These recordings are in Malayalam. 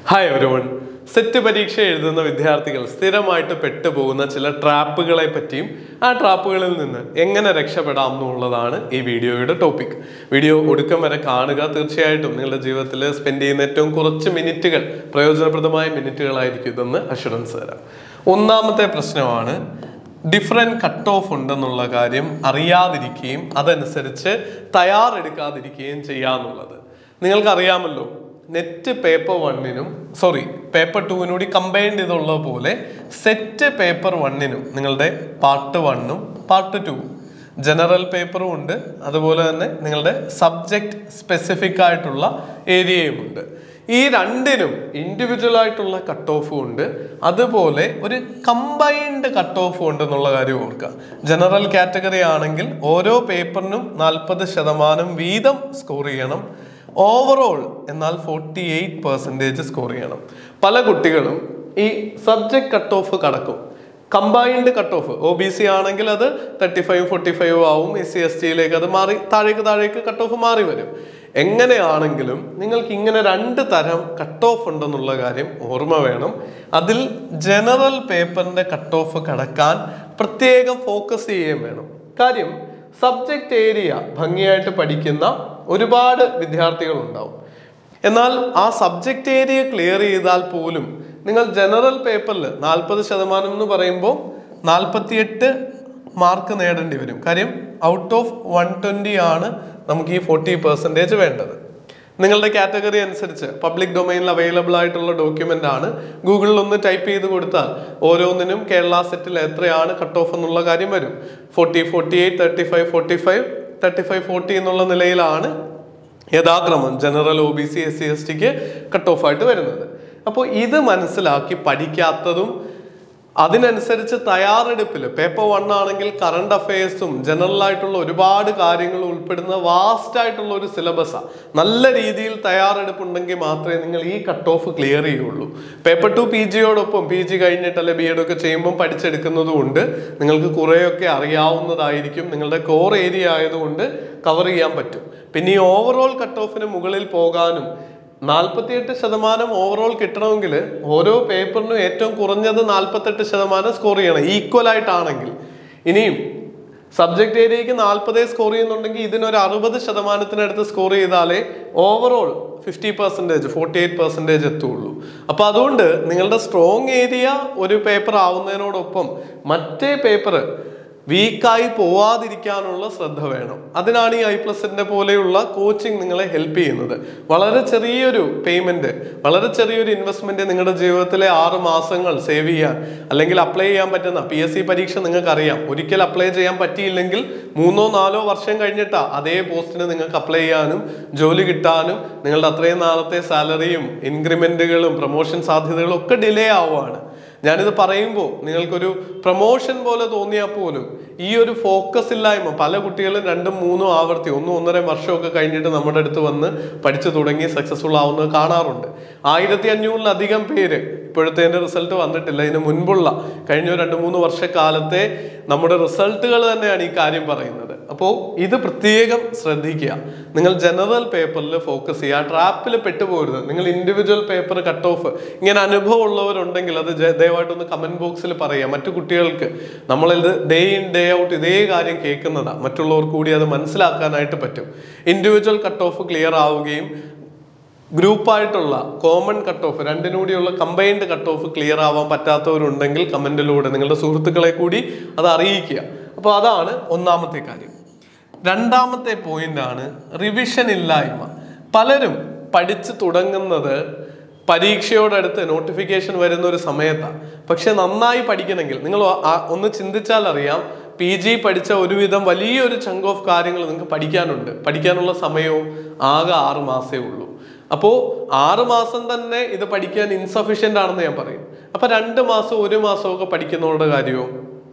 ഹായ് ഒരുവൺ സെറ്റ് പരീക്ഷ എഴുതുന്ന വിദ്യാർത്ഥികൾ സ്ഥിരമായിട്ട് പെട്ടുപോകുന്ന ചില ട്രാപ്പുകളെ പറ്റിയും ആ ട്രാപ്പുകളിൽ നിന്ന് എങ്ങനെ രക്ഷപ്പെടാം എന്നുള്ളതാണ് ഈ വീഡിയോയുടെ ടോപ്പിക് വീഡിയോ ഒടുക്കം വരെ കാണുക തീർച്ചയായിട്ടും നിങ്ങളുടെ ജീവിതത്തിൽ സ്പെൻഡ് ചെയ്യുന്ന ഏറ്റവും കുറച്ച് മിനിറ്റുകൾ പ്രയോജനപ്രദമായ മിനിറ്റുകളായിരിക്കും ഇതെന്ന് അഷുറൻസ് തരാം ഒന്നാമത്തെ പ്രശ്നമാണ് ഡിഫറെൻറ്റ് കട്ട് ഓഫ് ഉണ്ടെന്നുള്ള കാര്യം അറിയാതിരിക്കുകയും അതനുസരിച്ച് തയ്യാറെടുക്കാതിരിക്കുകയും ചെയ്യാന്നുള്ളത് നിങ്ങൾക്കറിയാമല്ലോ നെറ്റ് പേപ്പർ വണ്ണിനും സോറി പേപ്പർ ടൂവിനും കൂടി കമ്പൈൻഡ് ചെയ്തുള്ള പോലെ സെറ്റ് പേപ്പർ വണ്ണിനും നിങ്ങളുടെ പാർട്ട് വണ്ണും പാർട്ട് ടൂവും ജനറൽ പേപ്പറും ഉണ്ട് അതുപോലെ തന്നെ നിങ്ങളുടെ സബ്ജക്റ്റ് സ്പെസിഫിക് ആയിട്ടുള്ള ഏരിയയും ഉണ്ട് ഈ രണ്ടിനും ഇൻഡിവിജ്വൽ ആയിട്ടുള്ള കട്ട് ഓഫും ഉണ്ട് അതുപോലെ ഒരു കമ്പൈൻഡ് കട്ട് ഓഫ് ഉണ്ട് എന്നുള്ള കാര്യം ഓർക്കുക ജനറൽ കാറ്റഗറി ആണെങ്കിൽ ഓരോ പേപ്പറിനും നാൽപ്പത് ശതമാനം വീതം സ്കോർ ചെയ്യണം ഓവറോൾ എന്നാൽ ഫോർട്ടി എയ്റ്റ് പെർസെൻറ്റേജ് സ്കോർ ചെയ്യണം പല കുട്ടികളും ഈ സബ്ജക്ട് കട്ട് ഓഫ് കടക്കും combined cut off O B C ആണെങ്കിൽ അത് തേർട്ടി ഫൈവ് ഫോർട്ടി ഫൈവ് ആവും എസ് സി എസ് ടിയിലേക്ക് അത് മാറി താഴേക്ക് താഴേക്ക് കട്ട് ഓഫ് മാറി വരും എങ്ങനെയാണെങ്കിലും നിങ്ങൾക്ക് ഇങ്ങനെ രണ്ട് തരം കട്ട് ഓഫ് ഉണ്ടെന്നുള്ള കാര്യം ഓർമ്മ വേണം അതിൽ ജനറൽ പേപ്പറിന്റെ കട്ട് ഓഫ് കടക്കാൻ പ്രത്യേകം ഫോക്കസ് ചെയ്യുകയും വേണം കാര്യം സബ്ജക്റ്റ് ഏരിയ ഭംഗിയായിട്ട് പഠിക്കുന്ന ഒരുപാട് വിദ്യാർത്ഥികൾ ഉണ്ടാവും എന്നാൽ ആ സബ്ജക്റ്റ് ഏരിയ ക്ലിയർ ചെയ്താൽ പോലും നിങ്ങൾ ജനറൽ പേപ്പറിൽ നാൽപ്പത് ശതമാനം എന്ന് പറയുമ്പോൾ നാൽപ്പത്തിയെട്ട് മാർക്ക് നേടേണ്ടി വരും കാര്യം ഔട്ട് ഓഫ് വൺ ട്വൻറ്റി ആണ് നമുക്ക് ഈ ഫോർട്ടി പെർസെൻറ്റേജ് വേണ്ടത് നിങ്ങളുടെ കാറ്റഗറി അനുസരിച്ച് പബ്ലിക് ഡൊമൈനിൽ അവൈലബിൾ ആയിട്ടുള്ള ഡോക്യുമെന്റ് ആണ് ഗൂഗിളിൽ ഒന്ന് ടൈപ്പ് ചെയ്ത് കൊടുത്താൽ ഓരോന്നിനും കേരള സെറ്റിൽ എത്രയാണ് കട്ട് ഓഫ് എന്നുള്ള കാര്യം വരും forty forty eight thirty five forty five thirty five forty എന്നുള്ള നിലയിലാണ് യഥാക്രമം general O B C S C S ടിക്ക് കട്ട് ഓഫ് ആയിട്ട് വരുന്നത് അപ്പോൾ ഇത് മനസ്സിലാക്കി പഠിക്കാത്തതും അതിനനുസരിച്ച് തയ്യാറെടുപ്പിൽ പേപ്പർ വൺ ആണെങ്കിൽ കറണ്ട് അഫയേഴ്സും ജനറൽ ആയിട്ടുള്ള ഒരുപാട് കാര്യങ്ങൾ ഉൾപ്പെടുന്ന വാസ്റ്റ് ആയിട്ടുള്ള ഒരു സിലബസാണ് നല്ല രീതിയിൽ തയ്യാറെടുപ്പുണ്ടെങ്കിൽ മാത്രമേ നിങ്ങൾ ഈ കട്ട് ഓഫ് ക്ലിയർ ചെയ്യുള്ളൂ പേപ്പർ ടു പി ജിയോടൊപ്പം പി ജി കഴിഞ്ഞിട്ട് അല്ലെ ബി എഡ് ഒക്കെ ചെയ്യുമ്പോൾ പഠിച്ചെടുക്കുന്നത് കൊണ്ട് നിങ്ങൾക്ക് കുറേയൊക്കെ അറിയാവുന്നതായിരിക്കും നിങ്ങളുടെ കോർ ഏരിയ ആയതുകൊണ്ട് കവർ ചെയ്യാൻ പറ്റും പിന്നെ ഈ ഓവറോൾ കട്ട് ഓഫിന് മുകളിൽ പോകാനും നാൽപ്പത്തിയെട്ട് ശതമാനം ഓവറോൾ കിട്ടണമെങ്കിൽ ഓരോ പേപ്പറിനും ഏറ്റവും കുറഞ്ഞത് നാൽപ്പത്തെട്ട് ശതമാനം സ്കോർ ചെയ്യണം ഈക്വൽ ആയിട്ടാണെങ്കിൽ ഇനിയും സബ്ജക്ട് ഏരിയയ്ക്ക് നാൽപ്പതേ സ്കോർ ചെയ്യുന്നുണ്ടെങ്കിൽ ഇതിനൊരു അറുപത് ശതമാനത്തിനടുത്ത് സ്കോർ ചെയ്താലേ overall fifty percentage forty eight percentage എത്തുള്ളൂ അപ്പോൾ അതുകൊണ്ട് നിങ്ങളുടെ സ്ട്രോങ് ഏരിയ ഒരു പേപ്പർ ആവുന്നതിനോടൊപ്പം മറ്റേ പേപ്പർ വീക്കായി പോവാതിരിക്കാനുള്ള ശ്രദ്ധ വേണം അതിനാണ് ഈ ഐ പ്ലസിന്റെ പോലെയുള്ള കോച്ചിങ് നിങ്ങളെ ഹെൽപ്പ് ചെയ്യുന്നത് വളരെ ചെറിയൊരു പേയ്മെന്റ് വളരെ ചെറിയൊരു ഇൻവെസ്റ്റ്മെന്റ് നിങ്ങളുടെ ജീവിതത്തിലെ ആറ് മാസങ്ങൾ സേവ് ചെയ്യാൻ അല്ലെങ്കിൽ അപ്ലൈ ചെയ്യാൻ പറ്റുന്ന പി എസ് സി പരീക്ഷ നിങ്ങൾക്ക് അറിയാം ഒരിക്കൽ അപ്ലൈ ചെയ്യാൻ പറ്റിയില്ലെങ്കിൽ മൂന്നോ നാലോ വർഷം കഴിഞ്ഞിട്ടാ അതേ പോസ്റ്റിന് നിങ്ങൾക്ക് അപ്ലൈ ചെയ്യാനും ജോലി കിട്ടാനും നിങ്ങളുടെ അത്രയും നാളത്തെ സാലറിയും ഇൻക്രിമെന്റുകളും പ്രൊമോഷൻ സാധ്യതകളും ഒക്കെ ഡിലേ ആവുകയാണ് ഞാനിത് പറയുമ്പോൾ നിങ്ങൾക്കൊരു പ്രൊമോഷൻ പോലെ തോന്നിയാൽ പോലും ഈ ഒരു ഫോക്കസ് ഇല്ലായ്മ പല കുട്ടികളും രണ്ടും മൂന്നും ആവർത്തി ഒന്നും ഒന്നര വർഷമൊക്കെ കഴിഞ്ഞിട്ട് നമ്മുടെ അടുത്ത് വന്ന് പഠിച്ചു തുടങ്ങി സക്സസ്ഫുൾ ആവുന്നത് കാണാറുണ്ട് ആയിരത്തി അഞ്ഞൂറിലധികം പേര് ഇപ്പോഴത്തെ റിസൾട്ട് വന്നിട്ടില്ല ഇതിന് മുൻപുള്ള കഴിഞ്ഞ ഒരു രണ്ട് മൂന്ന് വർഷക്കാലത്തെ നമ്മുടെ റിസൾട്ടുകൾ തന്നെയാണ് ഈ കാര്യം പറയുന്നത് അപ്പോൾ ഇത് പ്രത്യേകം ശ്രദ്ധിക്കുക നിങ്ങൾ ജനറൽ പേപ്പറിൽ ഫോക്കസ് ചെയ്യുക ട്രാപ്പിൽ പെട്ടുപോകരുത് നിങ്ങൾ ഇൻഡിവിജ്വൽ പേപ്പർ കട്ട് ഓഫ് ഇങ്ങനെ അനുഭവം ഉള്ളവരുണ്ടെങ്കിൽ അത് ജ- ദയവായിട്ടൊന്ന് കമന്റ് ബോക്സിൽ പറയുക മറ്റു കുട്ടികൾക്ക് നമ്മളിത് ഡേ ഇൻ ഡേ ഔട്ട് ഇതേ കാര്യം കേൾക്കുന്നതാണ് മറ്റുള്ളവർക്ക് കൂടി അത് മനസ്സിലാക്കാനായിട്ട് പറ്റും ഇൻഡിവിജ്വൽ കട്ട് ഓഫ് ക്ലിയർ ആവുകയും ഗ്രൂപ്പായിട്ടുള്ള കോമൺ കട്ട് ഓഫ് രണ്ടിനും കൂടിയുള്ള കമ്പൈൻഡ് കട്ട് ഓഫ് ക്ലിയർ ആവാൻ പറ്റാത്തവരുണ്ടെങ്കിൽ കമന്റിലൂടെ നിങ്ങളുടെ സുഹൃത്തുക്കളെ കൂടി അത് അറിയിക്കുക അപ്പോൾ അതാണ് ഒന്നാമത്തെ കാര്യം രണ്ടാമത്തെ പോയിന്റ് ആണ് റിവിഷൻ ഇല്ലായ്മ പലരും പഠിച്ചു തുടങ്ങുന്നത് പരീക്ഷയോടടുത്ത് നോട്ടിഫിക്കേഷൻ വരുന്ന ഒരു സമയത്താണ് പക്ഷെ നന്നായി പഠിക്കണമെങ്കിൽ നിങ്ങൾ ആ- ഒന്ന് ചിന്തിച്ചാൽ അറിയാം പി ജി പഠിച്ച ഒരുവിധം വലിയൊരു ചങ്ക് ഓഫ് കാര്യങ്ങൾ നിങ്ങൾക്ക് പഠിക്കാനുണ്ട് പഠിക്കാനുള്ള സമയവും ആകെ ആറ് മാസേ ഉള്ളൂ അപ്പോൾ ആറ് മാസം തന്നെ ഇത് പഠിക്കാൻ ഇൻസഫിഷ്യൻ്റ് ആണെന്ന് ഞാൻ പറയും അപ്പൊ രണ്ട് മാസം ഒരു മാസമൊക്കെ പഠിക്കുന്നവരുടെ കാര്യമോ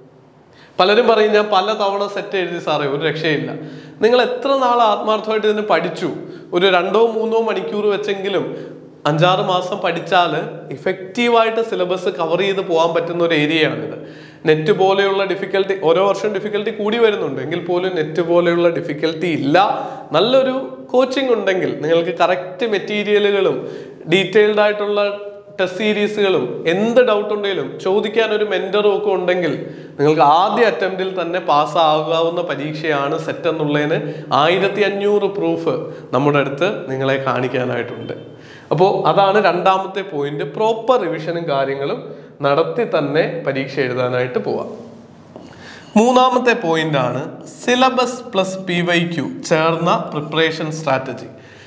പലരും പറയും ഞാൻ പല തവണ സെറ്റ് എഴുതി സാറേ ഒരു രക്ഷയില്ല നിങ്ങൾ എത്ര നാൾ ആത്മാർത്ഥമായിട്ട് ഇതിന് പഠിച്ചു ഒരു രണ്ടോ മൂന്നോ മണിക്കൂർ വെച്ചെങ്കിലും അഞ്ചാറ് മാസം പഠിച്ചാൽ ഇഫക്റ്റീവായിട്ട് സിലബസ് കവർ ചെയ്ത് പോകാൻ പറ്റുന്ന ഒരു ഏരിയയാണിത് നെറ്റ് പോലെയുള്ള ഡിഫിക്കൽട്ടി ഓരോ വർഷവും ഡിഫിക്കൽട്ടി കൂടി വരുന്നുണ്ട് എങ്കിൽ പോലും നെറ്റ് പോലെയുള്ള ഡിഫിക്കൽട്ടി ഇല്ല നല്ലൊരു കോച്ചിങ് ഉണ്ടെങ്കിൽ നിങ്ങൾക്ക് കറക്റ്റ് മെറ്റീരിയലുകളും ഡീറ്റെയിൽഡ് ആയിട്ടുള്ള ടെസ്റ്റ് സീരീസുകളും എന്ത് ഡൗട്ട് ഉണ്ടെങ്കിലും ചോദിക്കാൻ ഒരു മെന്ററും ഒക്കെ ഉണ്ടെങ്കിൽ നിങ്ങൾക്ക് ആദ്യ അറ്റംപ്റ്റിൽ തന്നെ പാസ്സാകാവുന്ന പരീക്ഷയാണ് സെറ്റ് എന്നുള്ളതിന് ആയിരത്തി അഞ്ഞൂറ് പ്രൂഫ് നമ്മുടെ അടുത്ത് നിങ്ങളെ കാണിക്കാനായിട്ടുണ്ട് അപ്പോൾ അതാണ് രണ്ടാമത്തെ പോയിന്റ് പ്രോപ്പർ റിവിഷനും കാര്യങ്ങളും നടത്തി തന്നെ പരീക്ഷ എഴുതാനായിട്ട് പോവാം മൂന്നാമത്തെ പോയിന്റ് ആണ് syllabus plus P Y Q ചേർന്ന പ്രിപ്പറേഷൻ സ്ട്രാറ്റജി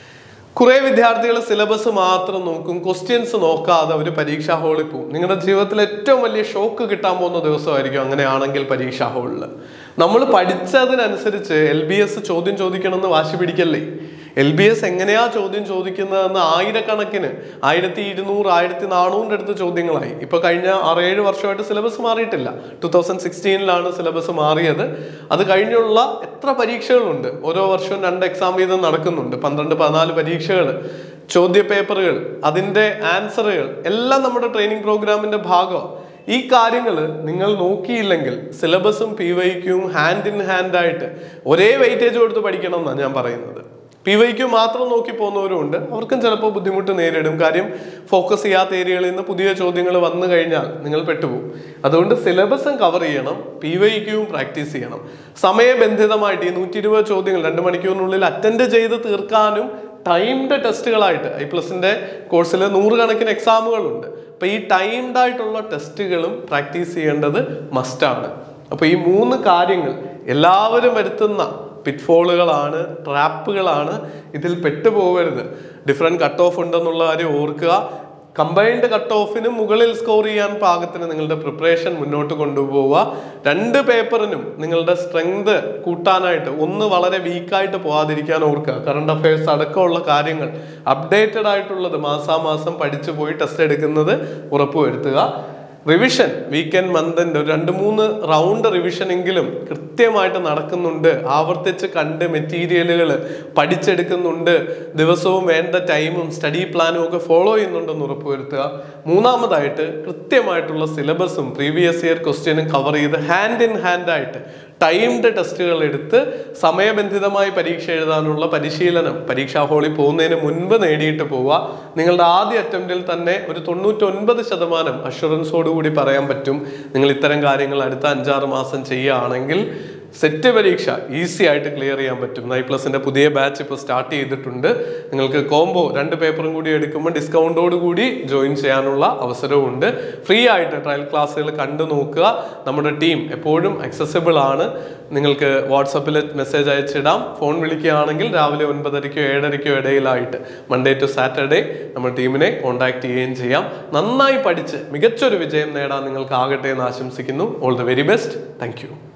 കുറെ വിദ്യാർത്ഥികൾ സിലബസ് മാത്രം നോക്കും ക്വസ്റ്റ്യൻസ് നോക്കാതെ ഒരു പരീക്ഷാ ഹാളിൽ പോകും നിങ്ങളുടെ ജീവിതത്തിൽ ഏറ്റവും വലിയ ഷോക്ക് കിട്ടാൻ പോകുന്ന ദിവസമായിരിക്കും അങ്ങനെയാണെങ്കിൽ പരീക്ഷാ ഹാളിൽ നമ്മൾ പഠിച്ചതിനനുസരിച്ച് എൽ ബി എസ് ചോദ്യം ചോദിക്കണമെന്ന് വാശി പിടിക്കല്ലേ എൽ ബി എസ് എങ്ങനെയാ ചോദ്യം ചോദിക്കുന്നതെന്ന് ആയിരക്കണക്കിന് ആയിരത്തി ഇരുന്നൂറ് ആയിരത്തി നാനൂറിൻ്റെ അടുത്ത് ചോദ്യങ്ങളായി ഇപ്പൊ കഴിഞ്ഞ ആറേഴ് വർഷമായിട്ട് സിലബസ് മാറിയിട്ടില്ല ടൂ തൗസൻഡ് സിക്സ്റ്റീനിലാണ് സിലബസ് മാറിയത് അത് കഴിഞ്ഞുള്ള എത്ര പരീക്ഷകളുണ്ട് ഓരോ വർഷവും രണ്ട് എക്സാം വീതം നടക്കുന്നുണ്ട് പന്ത്രണ്ട് പതിനാല് പരീക്ഷകൾ ചോദ്യ പേപ്പറുകൾ അതിൻ്റെ ആൻസറുകൾ എല്ലാം നമ്മുടെ ട്രെയിനിങ് പ്രോഗ്രാമിന്റെ ഭാഗമാണ് ഈ കാര്യങ്ങൾ നിങ്ങൾ നോക്കിയില്ലെങ്കിൽ സിലബസും പി വൈക്കും ഹാൻഡ് ഇൻ ഹാൻഡ് ആയിട്ട് ഒരേ വെയിറ്റേജ് കൊടുത്ത് പഠിക്കണം എന്നാണ് ഞാൻ പറയുന്നത് പി വൈക്ക് മാത്രം നോക്കി പോകുന്നവരുണ്ട് അവർക്കും ചിലപ്പോൾ ബുദ്ധിമുട്ട് നേരിടും കാര്യം ഫോക്കസ് ചെയ്യാത്ത ഏരിയകളിൽ നിന്ന് പുതിയ ചോദ്യങ്ങൾ വന്നു കഴിഞ്ഞാൽ നിങ്ങൾ പെട്ടുപോകും അതുകൊണ്ട് സിലബസും കവർ ചെയ്യണം പി വൈക്യൂവും പ്രാക്ടീസ് ചെയ്യണം സമയബന്ധിതമായിട്ട് ഈ നൂറ്റി ഇരുപത് ചോദ്യങ്ങൾ രണ്ട് മണിക്കൂറിനുള്ളിൽ അറ്റൻഡ് ചെയ്ത് തീർക്കാനും ടൈംഡ് ടെസ്റ്റുകളായിട്ട് ഐ പ്ലസിന്റെ കോഴ്സിൽ നൂറുകണക്കിന് എക്സാമുകളുണ്ട് അപ്പൊ ഈ ടൈംഡ് ആയിട്ടുള്ള ടെസ്റ്റുകളും പ്രാക്ടീസ് ചെയ്യേണ്ടത് മസ്റ്റാണ് അപ്പൊ ഈ മൂന്ന് കാര്യങ്ങൾ എല്ലാവരും വരുത്തുന്ന പിറ്റ്ഫോളുകളാണ് ട്രാപ്പുകളാണ് ഇതിൽ പെട്ടുപോകരുത് ഡിഫറെൻറ്റ് കട്ട് ഓഫ് ഉണ്ടെന്നുള്ള കാര്യം ഓർക്കുക കമ്പൈൻഡ് കട്ട് ഓഫിന് മുകളിൽ സ്കോർ ചെയ്യാൻ പാകത്തിന് നിങ്ങളുടെ പ്രിപ്പറേഷൻ മുന്നോട്ട് കൊണ്ടുപോവുക രണ്ട് പേപ്പറിനും നിങ്ങളുടെ സ്ട്രെങ്ത് കൂട്ടാനായിട്ട് ഒന്ന് വളരെ വീക്കായിട്ട് പോകാതിരിക്കാൻ ഓർക്കുക കറണ്ട് അഫയേഴ്സ് അടക്കമുള്ള കാര്യങ്ങൾ അപ്ഡേറ്റഡ് ആയിട്ടുള്ളത് മാസാമാസം പഠിച്ചു പോയി ടെസ്റ്റ് എടുക്കുന്നത് ഉറപ്പുവരുത്തുക റിവിഷൻ വീക്കെൻഡ് മന്തിൻ്റെ ഒരു രണ്ട് മൂന്ന് റൗണ്ട് റിവിഷൻ എങ്കിലും കൃത്യമായിട്ട് നടക്കുന്നുണ്ട് ആവർത്തിച്ച് കണ്ട് മെറ്റീരിയലുകൾ പഠിച്ചെടുക്കുന്നുണ്ട് ദിവസവും വേണ്ട ടൈമും സ്റ്റഡി പ്ലാനും ഒക്കെ ഫോളോ ചെയ്യുന്നുണ്ടെന്ന് ഉറപ്പുവരുത്തുക മൂന്നാമതായിട്ട് കൃത്യമായിട്ടുള്ള സിലബസും പ്രീവിയസ് ഇയർ ക്വസ്റ്റ്യനും കവർ ചെയ്ത് ഹാൻഡ് ഇൻ ഹാൻഡ് ആയിട്ട് ടൈംഡ് ടെസ്റ്റുകൾ എടുത്ത് സമയബന്ധിതമായി പരീക്ഷ എഴുതാനുള്ള പരിശീലനം പരീക്ഷാ ഹാളിൽ പോകുന്നതിന് മുൻപ് നേടിയിട്ട് പോവുക നിങ്ങളുടെ ആദ്യ അറ്റംപ്റ്റിൽ തന്നെ ഒരു തൊണ്ണൂറ്റൊൻപത് ശതമാനം അഷുറൻസോടുകൂടി പറയാൻ പറ്റും നിങ്ങൾ ഇത്തരം കാര്യങ്ങൾ അടുത്ത അഞ്ചാറ് മാസം ചെയ്യുകയാണെങ്കിൽ സെറ്റ് പരീക്ഷ ഈസി ആയിട്ട് ക്ലിയർ ചെയ്യാൻ പറ്റും നൈ പ്ലസിന്റെ പുതിയ ബാച്ച് ഇപ്പോൾ സ്റ്റാർട്ട് ചെയ്തിട്ടുണ്ട് നിങ്ങൾക്ക് കോംബോ രണ്ട് പേപ്പറും കൂടി എടുക്കുമ്പോൾ ഡിസ്കൗണ്ടോട് കൂടി ജോയിൻ ചെയ്യാനുള്ള അവസരവും ഉണ്ട് ഫ്രീ ആയിട്ട് ട്രയൽ ക്ലാസ്സുകൾ കണ്ടു നോക്കുക നമ്മുടെ ടീം എപ്പോഴും അക്സസിബിൾ ആണ് നിങ്ങൾക്ക് വാട്സപ്പിൽ മെസ്സേജ് അയച്ചിടാം ഫോൺ വിളിക്കുകയാണെങ്കിൽ രാവിലെ ഒൻപതരയ്ക്കോ ഏഴരയ്ക്കോ ഇടയിലായിട്ട് മൺഡേ ടു സാറ്റർഡേ നമ്മൾ ടീമിനെ കോൺടാക്ട് ചെയ്യുകയും ചെയ്യാം നന്നായി പഠിച്ച് മികച്ചൊരു വിജയം നേടാൻ നിങ്ങൾക്ക് ആകട്ടെ എന്ന് ആശംസിക്കുന്നു all the very best thank